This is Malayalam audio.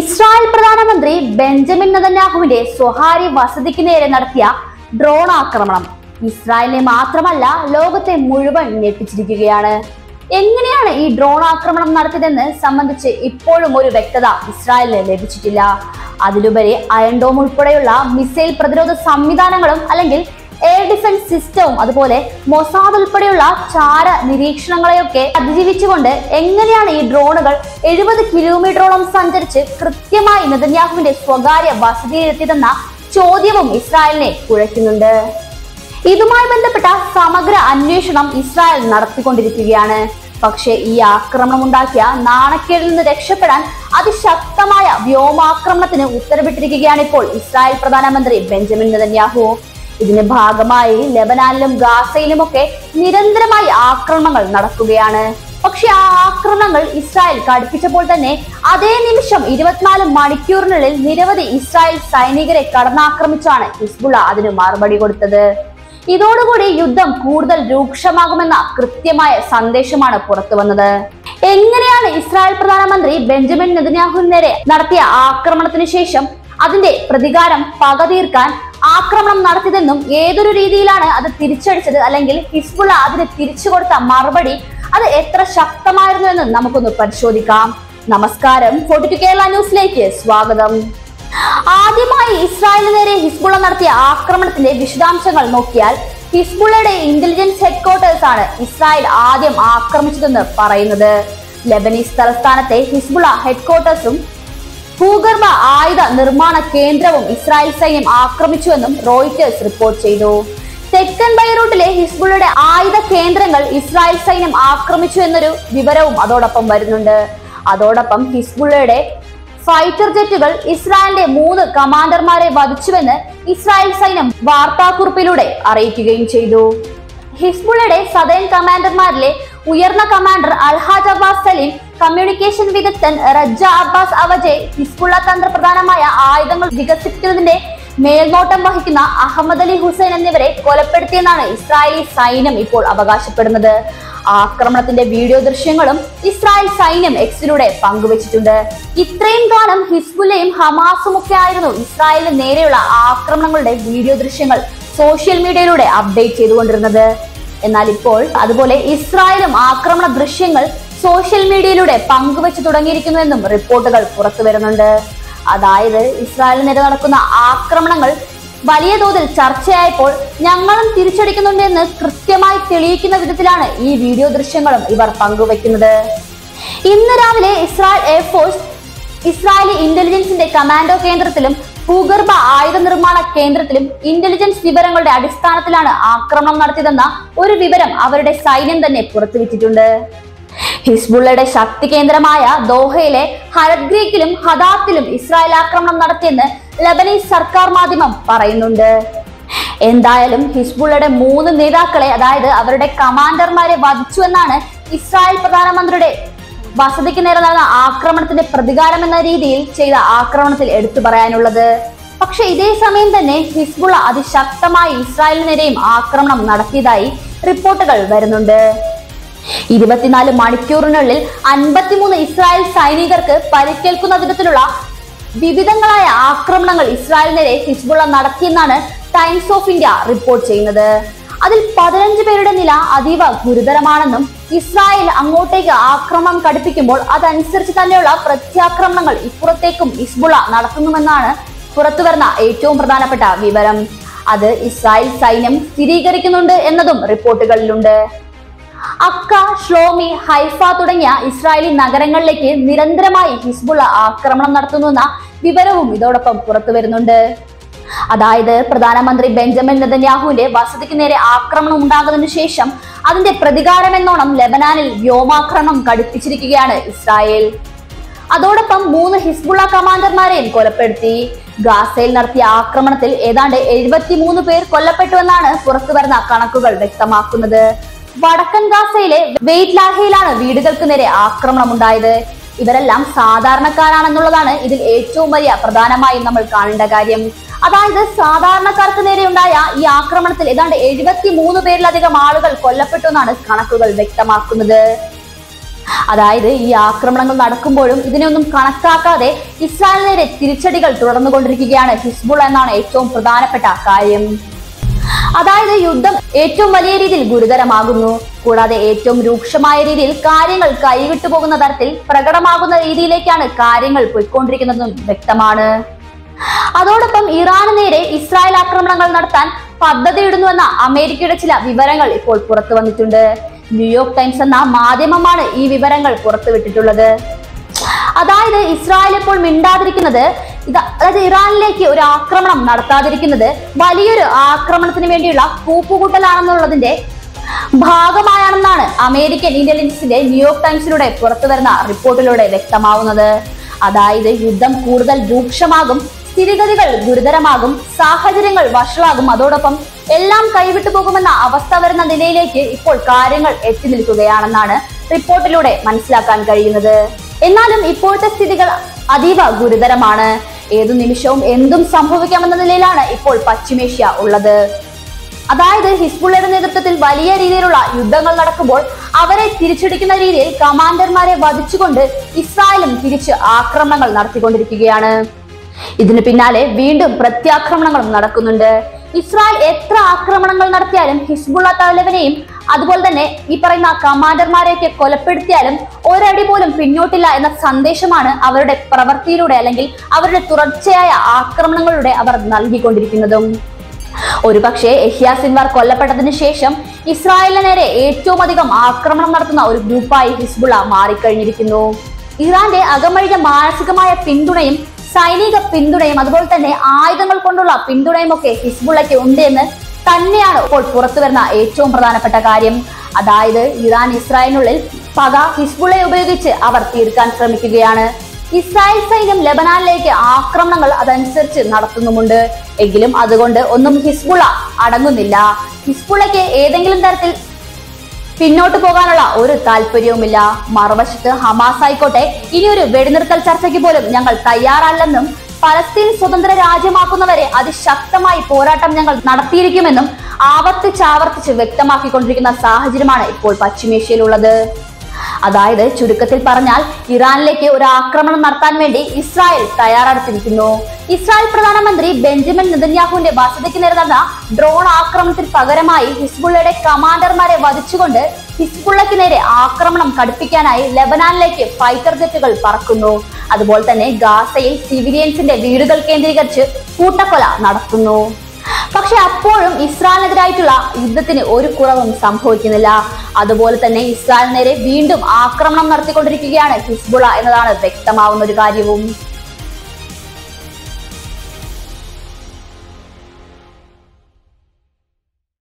ഇസ്രായേൽ പ്രധാനമന്ത്രി ബെഞ്ചമിൻ നെതന്യാഹുവിന്റെ സ്വകാര്യ വസതിക്ക് നേരെ നടത്തിയ ഡ്രോൺ ആക്രമണം ഇസ്രായേലിനെ മാത്രമല്ല ലോകത്തെ മുഴുവൻ ഞെട്ടിച്ചിരിക്കുകയാണ് എങ്ങനെയാണ് ഈ ഡ്രോൺ ആക്രമണം നടത്തിയതെന്ന് സംബന്ധിച്ച് ഇപ്പോഴും ഒരു വ്യക്തത ഇസ്രായേലിന് ലഭിച്ചിട്ടില്ല അതിലുപരി അയൺഡോം ഉൾപ്പെടെയുള്ള മിസൈൽ പ്രതിരോധ സംവിധാനങ്ങളും അല്ലെങ്കിൽ എയർ ഡിഫൻസ് സിസ്റ്റവും അതുപോലെ മൊസാദ് ഉൾപ്പെടെയുള്ള ചാര നിരീക്ഷണങ്ങളെയൊക്കെ അതിജീവിച്ചുകൊണ്ട് എങ്ങനെയാണ് ഈ ഡ്രോണുകൾ എഴുപത് കിലോമീറ്ററോളം സഞ്ചരിച്ച് കൃത്യമായി നെതന്യാഹുവിന്റെ സ്വകാര്യ വസതിയിലെത്തിയതെന്ന ചോദ്യവും ഇസ്രായേലിനെ കുഴയ്ക്കുന്നുണ്ട് ഇതുമായി ബന്ധപ്പെട്ട സമഗ്ര അന്വേഷണം ഇസ്രായേൽ നടത്തിക്കൊണ്ടിരിക്കുകയാണ് പക്ഷേ ഈ ആക്രമണം ഉണ്ടാക്കിയ നാണക്കേടിൽ നിന്ന് രക്ഷപ്പെടാൻ അതിശക്തമായ വ്യോമാക്രമണത്തിന് ഉത്തരവിട്ടിരിക്കുകയാണ് ഇപ്പോൾ ഇസ്രായേൽ പ്രധാനമന്ത്രി ബെഞ്ചമിൻ നെതന്യാഹു ഇതിന്റെ ഭാഗമായി ലെബനാനിലും ഗാസയിലുമൊക്കെ നിരന്തരമായി ആക്രമണങ്ങൾ നടക്കുകയാണ് പക്ഷെ ആ ആക്രമണങ്ങൾ ഇസ്രായേൽ കടുപ്പിച്ചപ്പോൾ തന്നെ അതേ നിമിഷം ഇരുപത്തിനാല് മണിക്കൂറിനുള്ളിൽ നിരവധി ഇസ്രായേൽ സൈനികരെ കടന്നാക്രമിച്ചാണ് ഹിസ്ബുള്ള അതിന് മറുപടി കൊടുത്തത് ഇതോടുകൂടി യുദ്ധം കൂടുതൽ രൂക്ഷമാകുമെന്ന കൃത്യമായ സന്ദേശമാണ് പുറത്തു വന്നത് എങ്ങനെയാണ് ഇസ്രായേൽ പ്രധാനമന്ത്രി ബെഞ്ചമിൻ നെതന്യാഹുവിന് നേരെ നടത്തിയ ആക്രമണത്തിന് ശേഷം അതിന്റെ പ്രതികാരം പക തീർക്കാൻ ആക്രമണം നടത്തിയതെന്നും ഏതൊരു രീതിയിലാണ് അത് തിരിച്ചടിച്ചത് അല്ലെങ്കിൽ ഹിസ്ബുള്ള അതിന് തിരിച്ചു കൊടുത്ത മറുപടി അത് എത്ര ശക്തമായിരുന്നു എന്ന് നമുക്കൊന്ന് പരിശോധിക്കാം നമസ്കാരം ഫോർട്ടി ടു കേരള ന്യൂസിലേക്ക് സ്വാഗതം ആദ്യമായി ഇസ്രായേലിന് നേരെ ഹിസ്ബുള്ള നടത്തിയ ആക്രമണത്തിന്റെ വിശദാംശങ്ങൾ നോക്കിയാൽ ഹിസ്ബുള്ളയുടെ ഇന്റലിജൻസ് ഹെഡ്ക്വാർട്ടേഴ്സ് ആണ് ഇസ്രായേൽ ആദ്യം ആക്രമിച്ചതെന്ന് പറയുന്നത് ലെബനീസ് തലസ്ഥാനത്തെ ഹിസ്ബുള്ള ഹെഡ്ക്വാർട്ടേഴ്സും ഭൂഗർഭ ആയുധ നിർമ്മാണ കേന്ദ്രവും ഇസ്രായേൽ സൈന്യം ആക്രമിച്ചുവെന്നും റോയിറ്റേഴ്സ് റിപ്പോർട്ട് ചെയ്തു തെക്കൻ ബൈറൂട്ടിലെ ഹിസ്ബുള്ളയുടെ ആയുധ കേന്ദ്രങ്ങൾ ഇസ്രായേൽ സൈന്യം ആക്രമിച്ചു എന്നൊരു വിവരവും അതോടൊപ്പം വരുന്നുണ്ട് അതോടൊപ്പം ഹിസ്ബുള്ളയുടെ ഫൈറ്റർ ജെറ്റുകൾ ഇസ്രായേലിന്റെ മൂന്ന് കമാൻഡർമാരെ വധിച്ചുവെന്ന് ഇസ്രായേൽ സൈന്യം വാർത്താക്കുറിപ്പിലൂടെ അറിയിക്കുകയും ചെയ്തു ഹിസ്ബുള്ളയുടെ സദൈൻ കമാൻഡർമാരിലെ ഉയർന്ന commander Alhaj Abbas Salim communication വിദഗ്ധൻ റജ അബ്ബാസ് അവജെ ഹിസ്ബുള്ള തന്ത്രപ്രധാനമായ ആയുധങ്ങൾ വികസിപ്പിക്കുന്നതിന്റെ മേൽനോട്ടം വഹിക്കുന്ന അഹമ്മദ് അലി ഹുസൈൻ എന്നിവരെ കൊലപ്പെടുത്തിയെന്നാണ് ഇസ്രായേലി സൈന്യം ഇപ്പോൾ അവകാശപ്പെടുന്നത് ആക്രമണത്തിന്റെ വീഡിയോ ദൃശ്യങ്ങളും ഇസ്രായേൽ സൈന്യം എക്സിലൂടെ പങ്കുവച്ചിട്ടുണ്ട് ഇത്രയും കാലം ഹിസ്ബുല്ലയും ഹമാസും ഒക്കെ ആയിരുന്നു ഇസ്രായേലിന് നേരെയുള്ള ആക്രമണങ്ങളുടെ വീഡിയോ ദൃശ്യങ്ങൾ സോഷ്യൽ മീഡിയയിലൂടെ അപ്ഡേറ്റ് ചെയ്തുകൊണ്ടിരുന്നത് എന്നാൽ ഇപ്പോൾ അതുപോലെ ഇസ്രായേലും ആക്രമണ ദൃശ്യങ്ങൾ സോഷ്യൽ മീഡിയയിലൂടെ പങ്കുവച്ചു തുടങ്ങിയിരിക്കുന്നുവെന്നും റിപ്പോർട്ടുകൾ പുറത്തു വരുന്നുണ്ട് അതായത് ഇസ്രായേലിന് നേരെ നടക്കുന്ന ആക്രമണങ്ങൾ വലിയ തോതിൽ ചർച്ചയായപ്പോൾ ഞങ്ങളും തിരിച്ചടിക്കുന്നുണ്ട് എന്ന് കൃത്യമായി തെളിയിക്കുന്ന വിധത്തിലാണ് ഈ വീഡിയോ ദൃശ്യങ്ങളും ഇവർ പങ്കുവയ്ക്കുന്നത് ഇന്ന് രാവിലെ ഇസ്രായേൽ എയർഫോഴ്സ് ഇസ്രായേലി ഇന്റലിജൻസിന്റെ കമാൻഡോ കേന്ദ്രത്തിലും ഭൂഗർഭ ആയുധ നിർമ്മാണ കേന്ദ്രത്തിലും ഇന്റലിജൻസ് വിവരങ്ങളുടെ അടിസ്ഥാനത്തിലാണ് ആക്രമണം നടത്തിയതെന്ന ഒരു വിവരം അവരുടെ സൈന്യം തന്നെ പുറത്തുവിട്ടിട്ടുണ്ട് ഹിസ്ബുള്ളയുടെ ശക്തി കേന്ദ്രമായ ദോഹയിലെ ഹരത് ഗ്രീക്കിലും ഹദാത്തിലും ഇസ്രായേൽ ആക്രമണം നടത്തിയെന്ന് ലബനീസ് സർക്കാർ മാധ്യമം പറയുന്നുണ്ട് എന്തായാലും ഹിസ്ബുള്ളയുടെ മൂന്ന് നേതാക്കളെ അതായത് അവരുടെ കമാൻഡർമാരെ വധിച്ചുവെന്നാണ് ഇസ്രായേൽ പ്രധാനമന്ത്രിയുടെ വസതിക്ക് നേരെ നടന്ന ആക്രമണത്തിന്റെ പ്രതികാരം എന്ന രീതിയിൽ ചെയ്ത ആക്രമണത്തിൽ എടുത്തു പറയാനുള്ളത് പക്ഷെ ഇതേ സമയം തന്നെ ഹിസ്ബുള്ള അതിശക്തമായി ഇസ്രായേലിന് നേരെയും ആക്രമണം നടത്തിയതായി റിപ്പോർട്ടുകൾ വരുന്നുണ്ട് ഇരുപത്തിനാല് മണിക്കൂറിനുള്ളിൽ അൻപത്തിമൂന്ന് ഇസ്രായേൽ സൈനികർക്ക് പരിക്കേൽക്കുന്ന വിധത്തിലുള്ള വിവിധങ്ങളായ ആക്രമണങ്ങൾ ഇസ്രായേൽ നേരെ ഹിസ്ബുള്ള നടത്തിയെന്നാണ് ടൈംസ് ഓഫ് ഇന്ത്യ റിപ്പോർട്ട് ചെയ്യുന്നത് അതിൽ പതിനഞ്ച് പേരുടെ നില അതീവ ഗുരുതരമാണെന്നും ഇസ്രായേൽ അങ്ങോട്ടേക്ക് ആക്രമണം കടുപ്പിക്കുമ്പോൾ അതനുസരിച്ച് തന്നെയുള്ള പ്രത്യാക്രമണങ്ങൾ ഇപ്പുറത്തേക്കും ഹിസ്ബുള്ള നടത്തുന്നുവെന്നാണ് പുറത്തുവരുന്ന ഏറ്റവും പ്രധാനപ്പെട്ട വിവരം അത് ഇസ്രായേൽ സൈന്യം സ്ഥിരീകരിക്കുന്നുണ്ട് എന്നതും റിപ്പോർട്ടുകളിലുണ്ട് അക്ക ഷ്ലോമി ഹൈഫ തുടങ്ങിയ ഇസ്രായേലി നഗരങ്ങളിലേക്ക് നിരന്തരമായി ഹിസ്ബുള്ള ആക്രമണം നടത്തുന്നുവെന്ന വിവരവും ഇതോടൊപ്പം പുറത്തു വരുന്നുണ്ട് അതായത് പ്രധാനമന്ത്രി ബെഞ്ചമിൻ നെതന്യാഹുവിന്റെ വസതിക്ക് നേരെ ആക്രമണം ഉണ്ടാകുന്നതിനു ശേഷം അതിന്റെ പ്രതികാരമെന്നോണം ലെബനാനിൽ വ്യോമാക്രമണം കടുപ്പിച്ചിരിക്കുകയാണ് ഇസ്രായേൽ അതോടൊപ്പം മൂന്ന് ഹിസ്ബുള്ള കമാൻഡർമാരെയും കൊലപ്പെടുത്തി ഗാസയിൽ നടത്തിയ ആക്രമണത്തിൽ ഏതാണ്ട് എഴുപത്തിമൂന്ന് പേർ കൊല്ലപ്പെട്ടുവെന്നാണ് പുറത്തുവരുന്ന കണക്കുകൾ വ്യക്തമാക്കുന്നത് വടക്കൻ ഗാസയിലെ വെയ്റ്റ് ലാഹയിലാണ് വീടുകൾക്ക് നേരെ ആക്രമണം ഉണ്ടായത് ഇവരെല്ലാം സാധാരണക്കാരാണെന്നുള്ളതാണ് ഇതിൽ ഏറ്റവും വലിയ പ്രധാനമായും നമ്മൾ കാണേണ്ട കാര്യം അതായത് സാധാരണക്കാർക്ക് നേരെ ഉണ്ടായ ഈ ആക്രമണത്തിൽ ഏതാണ്ട് എഴുപത്തി മൂന്ന് പേരിലധികം ആളുകൾ കൊല്ലപ്പെട്ടു എന്നാണ് കണക്കുകൾ വ്യക്തമാക്കുന്നത് അതായത് ഈ ആക്രമണങ്ങൾ നടക്കുമ്പോഴും ഇതിനൊന്നും കണക്കാക്കാതെ ഇസ്രായേലിനെതിരെ തിരിച്ചടികൾ തുടർന്നുകൊണ്ടിരിക്കുകയാണ് ഹിസ്ബുൾ എന്നാണ് ഏറ്റവും പ്രധാനപ്പെട്ട കാര്യം അതായത് യുദ്ധം ഏറ്റവും വലിയ രീതിയിൽ ഗുരുതരമാകുന്നു കൂടാതെ ഏറ്റവും രൂക്ഷമായ രീതിയിൽ കാര്യങ്ങൾ കൈവിട്ടു പോകുന്ന തരത്തിൽ പ്രകടമാകുന്ന രീതിയിലേക്കാണ് കാര്യങ്ങൾ പോയിക്കൊണ്ടിരിക്കുന്നതെന്നും വ്യക്തമാണ് അതോടൊപ്പം ഇറാന് നേരെ ഇസ്രായേൽ ആക്രമണങ്ങൾ നടത്താൻ പദ്ധതിയിടുന്നുവെന്ന അമേരിക്കയുടെ ചില വിവരങ്ങൾ ഇപ്പോൾ പുറത്തു വന്നിട്ടുണ്ട് ന്യൂയോർക്ക് ടൈംസ് എന്ന മാധ്യമമാണ് ഈ വിവരങ്ങൾ പുറത്തുവിട്ടിട്ടുള്ളത് അതായത് ഇസ്രായേൽ ഇപ്പോൾ മിണ്ടാതിരിക്കുന്നത് ഇത് അതായത് ഇറാനിലേക്ക് ഒരു ആക്രമണം നടത്താതിരിക്കുന്നത് വലിയൊരു ആക്രമണത്തിന് വേണ്ടിയുള്ള കൂപ്പുകൂട്ടലാണെന്നുള്ളതിന്റെ ഭാഗമായാണെന്നാണ് അമേരിക്കൻ ഇന്റലിജൻസിന്റെ ന്യൂയോർക്ക് ടൈംസിലൂടെ പുറത്തുവരുന്ന റിപ്പോർട്ടിലൂടെ വ്യക്തമാവുന്നത് അതായത് യുദ്ധം കൂടുതൽ രൂക്ഷമാകും സ്ഥിതിഗതികൾ ഗുരുതരമാകും സാഹചര്യങ്ങൾ വഷളാകും അതോടൊപ്പം എല്ലാം കൈവിട്ടു പോകുമെന്ന അവസ്ഥ വരുന്ന നിലയിലേക്ക് ഇപ്പോൾ കാര്യങ്ങൾ എത്തി നിൽക്കുകയാണെന്നാണ് റിപ്പോർട്ടിലൂടെ മനസ്സിലാക്കാൻ കഴിയുന്നത് എന്നാലും ഇപ്പോഴത്തെ സ്ഥിതികൾ അതീവ ഗുരുതരമാണ് ഏതു നിമിഷവും എന്തും സംഭവിക്കാമെന്ന നിലയിലാണ് ഇപ്പോൾ പശ്ചിമേഷ്യ ഉള്ളത് അതായത് ഹിസ്ബുള്ളയുടെ നേതൃത്വത്തിൽ വലിയ രീതിയിലുള്ള യുദ്ധങ്ങൾ നടക്കുമ്പോൾ അവരെ തിരിച്ചടിക്കുന്ന രീതിയിൽ കമാൻഡർമാരെ വധിച്ചുകൊണ്ട് ഇസ്രായേലും തിരിച്ച് ആക്രമണങ്ങൾ നടത്തിക്കൊണ്ടിരിക്കുകയാണ് ഇതിന് പിന്നാലെ വീണ്ടും പ്രത്യാക്രമണങ്ങളും നടക്കുന്നുണ്ട് ഇസ്രായേൽ എത്ര ആക്രമണങ്ങൾ നടത്തിയാലും ഹിസ്ബുള്ള തലവനെയും അതുപോലെ തന്നെ ഈ പറയുന്ന കമാൻഡർമാരെയൊക്കെ കൊലപ്പെടുത്തിയാലും ഒരടി പോലും പിന്നോട്ടില്ല എന്ന സന്ദേശമാണ് അവരുടെ പ്രവൃത്തിയിലൂടെ അല്ലെങ്കിൽ അവരുടെ തുടർച്ചയായ ആക്രമണങ്ങളിലൂടെ അവർ നൽകിക്കൊണ്ടിരിക്കുന്നതും ഒരുപക്ഷെ എഹ്യാ സിൻവാർ കൊല്ലപ്പെട്ടതിന് ശേഷം ഇസ്രായേലിന് നേരെ ഏറ്റവും അധികം ആക്രമണം നടത്തുന്ന ഒരു ഗ്രൂപ്പായി ഹിസ്ബുള്ള മാറിക്കഴിഞ്ഞിരിക്കുന്നു ഇറാന്റെ അകമഴിഞ്ഞ മാനസികമായ പിന്തുണയും സൈനിക പിന്തുണയും അതുപോലെ തന്നെ ആയുധങ്ങൾ കൊണ്ടുള്ള പിന്തുണയും ഒക്കെ ഹിസ്ബുള്ളയ്ക്ക് ഉണ്ട് എന്ന് തന്നെയാണ് ഇപ്പോൾ പുറത്തു വരുന്ന ഏറ്റവും പ്രധാനപ്പെട്ട കാര്യം അതായത് ഇറാൻ ഇസ്രായേലിനുള്ളിൽ പക ഹിസ്ബുള്ളയെ ഉപയോഗിച്ച് അവർ തീർക്കാൻ ശ്രമിക്കുകയാണ് ഇസ്രായേൽ സൈന്യം ലബനാനിലേക്ക് ആക്രമണങ്ങൾ അതനുസരിച്ച് നടത്തുന്നുമുണ്ട് എങ്കിലും അതുകൊണ്ട് ഒന്നും ഹിസ്ബുള്ള അടങ്ങുന്നില്ല ഹിസ്ബുള്ളയ്ക്ക് ഏതെങ്കിലും തരത്തിൽ പിന്നോട്ട് പോകാനുള്ള ഒരു താല്പര്യവുമില്ല മറുവശത്ത് ഹമാസ് ആയിക്കോട്ടെ ഇനി ഒരു വെടിനിർത്തൽ ചർച്ചയ്ക്ക് പോലും ഞങ്ങൾ തയ്യാറല്ലെന്നും പലസ്തീൻ സ്വതന്ത്ര രാജ്യമാക്കുന്നവരെ അതിശക്തമായി പോരാട്ടം ഞങ്ങൾ നടത്തിയിരിക്കുമെന്നും ആവർത്തിച്ചാവർത്തിച്ച് വ്യക്തമാക്കിക്കൊണ്ടിരിക്കുന്ന സാഹചര്യമാണ് ഇപ്പോൾ പശ്ചിമേഷ്യയിലുള്ളത് അതായത് ചുരുക്കത്തിൽ പറഞ്ഞാൽ ഇറാനിലേക്ക് ഒരു ആക്രമണം നടത്താൻ വേണ്ടി ഇസ്രായേൽ തയ്യാറെടുത്തിരിക്കുന്നു ഇസ്രായേൽ പ്രധാനമന്ത്രി ബെഞ്ചമിൻ നെതന്യാഹുവിന്റെ വസതിക്ക് നേരെ നടന്ന ഡ്രോൺ ആക്രമണത്തിന് പകരമായി ഹിസ്ബുള്ളയുടെ കമാൻഡർമാരെ വധിച്ചുകൊണ്ട് ഹിസ്ബുള്ളയ്ക്ക് നേരെ ആക്രമണം കടുപ്പിക്കാനായി ലെബനാനിലേക്ക് ഫൈറ്റർ ജെറ്റുകൾ പറക്കുന്നു അതുപോലെ തന്നെ ഗാസയിൽ സിവിലിയൻസിന്റെ വീടുകൾ കേന്ദ്രീകരിച്ച് കൂട്ടക്കൊല നടത്തുന്നു പക്ഷെ അപ്പോഴും ഇസ്രായേലിനെതിരായിട്ടുള്ള യുദ്ധത്തിന് ഒരു കുറവും സംഭവിക്കുന്നില്ല അതുപോലെ തന്നെ ഇസ്രായേലിന് നേരെ വീണ്ടും ആക്രമണം നടത്തിക്കൊണ്ടിരിക്കുകയാണ് ഹിസ്ബുള എന്നതാണ് വ്യക്തമാവുന്ന ഒരു കാര്യവും